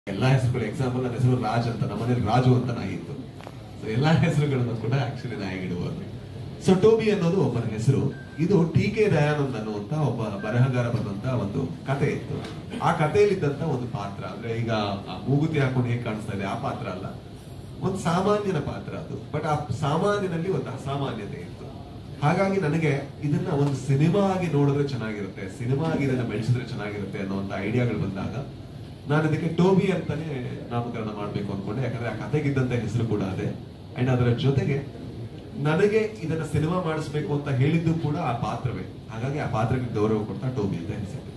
ಎಲ್ಲಾ ಹೆಸರುಗಳು ಎಕ್ಸಾಂಪಲ್ ನನ್ನ ಹೆಸರು ರಾಜ್ ಅಂತ ನಮ್ಮನೇಲಿ ರಾಜು ಅಂತ ನಾಯಿ ಇತ್ತು ಸೊ ಎಲ್ಲಾ ಹೆಸರುಗಳನ್ನು ಕೂಡ ಆಕ್ಚುಲಿ ನಾಯಿಗಿಡುವುದು ಸೊ ಟೋಬಿ ಅನ್ನೋದು ಒಬ್ಬನ ಹೆಸರು ಇದು ಟಿ ಕೆ ದಯಾನಂದ್ ಅನ್ನುವಂತ ಒಬ್ಬ ಬರಹಗಾರ ಬಂದಂತ ಒಂದು ಕತೆ ಇತ್ತು ಆ ಕಥೆಯಲ್ಲಿದ್ದಂತ ಒಂದು ಪಾತ್ರ ಅಂದ್ರೆ ಈಗ ಆ ಮೂಗುತಿ ಹಾಕೊಂಡು ಹೇಗೆ ಕಾಣಿಸ್ತಾ ಇದೆ ಆ ಪಾತ್ರ ಅಲ್ಲ ಒಂದು ಸಾಮಾನ್ಯನ ಪಾತ್ರ ಅದು ಬಟ್ ಆ ಸಾಮಾನ್ಯನಲ್ಲಿ ಒಂದು ಅಸಾಮಾನ್ಯತೆ ಇತ್ತು ಹಾಗಾಗಿ ನನಗೆ ಇದನ್ನ ಒಂದು ಸಿನಿಮಾ ಆಗಿ ನೋಡಿದ್ರೆ ಚೆನ್ನಾಗಿರುತ್ತೆ ಸಿನಿಮಾ ಆಗಿ ಇದನ್ನ ಬೆಳೆಸಿದ್ರೆ ಚೆನ್ನಾಗಿರುತ್ತೆ ಅನ್ನುವಂತ ಐಡಿಯಾಗಳು ಬಂದಾಗ ನಾನು ಇದಕ್ಕೆ ಟೋಬಿ ಅಂತಾನೆ ನಾಮಕರಣ ಮಾಡ್ಬೇಕು ಅನ್ಕೊಂಡೆ ಯಾಕಂದ್ರೆ ಆ ಕತೆಗಿದ್ದಂತ ಹೆಸರು ಕೂಡ ಅದೇ ಅಂಡ್ ಅದರ ಜೊತೆಗೆ ನನಗೆ ಇದನ್ನ ಸಿನಿಮಾ ಮಾಡಿಸ್ಬೇಕು ಅಂತ ಹೇಳಿದ್ದು ಕೂಡ ಆ ಪಾತ್ರವೇ ಹಾಗಾಗಿ ಆ ಪಾತ್ರಕ್ಕೆ ಗೌರವ ಕೊಡ್ತಾ ಟೋಬಿ ಅಂತ ಹೆಸರು